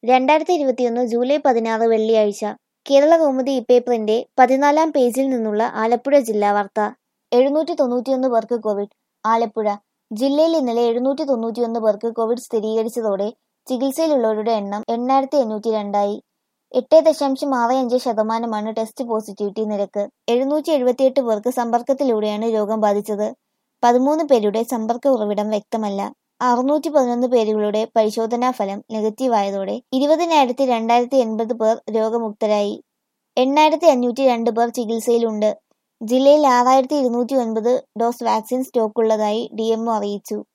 രണ്ടായിരത്തി ഇരുപത്തിയൊന്ന് ജൂലൈ പതിനാറ് വെള്ളിയാഴ്ച കേരള കൗമുദി ഇപ്പേപ്പറിന്റെ പതിനാലാം പേജിൽ നിന്നുള്ള ആലപ്പുഴ ജില്ലാ വാർത്ത എഴുന്നൂറ്റി തൊണ്ണൂറ്റിയൊന്ന് പേർക്ക് കോവിഡ് ആലപ്പുഴ ജില്ലയിൽ ഇന്നലെ എഴുന്നൂറ്റി തൊണ്ണൂറ്റിയൊന്ന് പേർക്ക് കോവിഡ് സ്ഥിരീകരിച്ചതോടെ ചികിത്സയിലുള്ളവരുടെ എണ്ണം എണ്ണായിരത്തി എണ്ണൂറ്റി രണ്ടായി എട്ട് ദശാംശം ആറ് അഞ്ച് ശതമാനമാണ് ടെസ്റ്റ് പോസിറ്റിവിറ്റി നിരക്ക് എഴുന്നൂറ്റി എഴുപത്തിയെട്ട് പേർക്ക് സമ്പർക്കത്തിലൂടെയാണ് രോഗം ബാധിച്ചത് പതിമൂന്ന് പേരുടെ സമ്പർക്ക ഉറവിടം വ്യക്തമല്ല അറുന്നൂറ്റി പതിനൊന്ന് പേരുകളുടെ പരിശോധനാ ഫലം നെഗറ്റീവായതോടെ ഇരുപതിനായിരത്തി രണ്ടായിരത്തി എൺപത് പേർ രോഗമുക്തരായി എണ്ണായിരത്തി അഞ്ഞൂറ്റി രണ്ട് പേർ ചികിത്സയിലുണ്ട് ജില്ലയിൽ ആറായിരത്തി ഇരുന്നൂറ്റി ഒൻപത് ഡോസ് വാക്സിൻ സ്റ്റോക്കുള്ളതായി ഡി എംഒ അറിയിച്ചു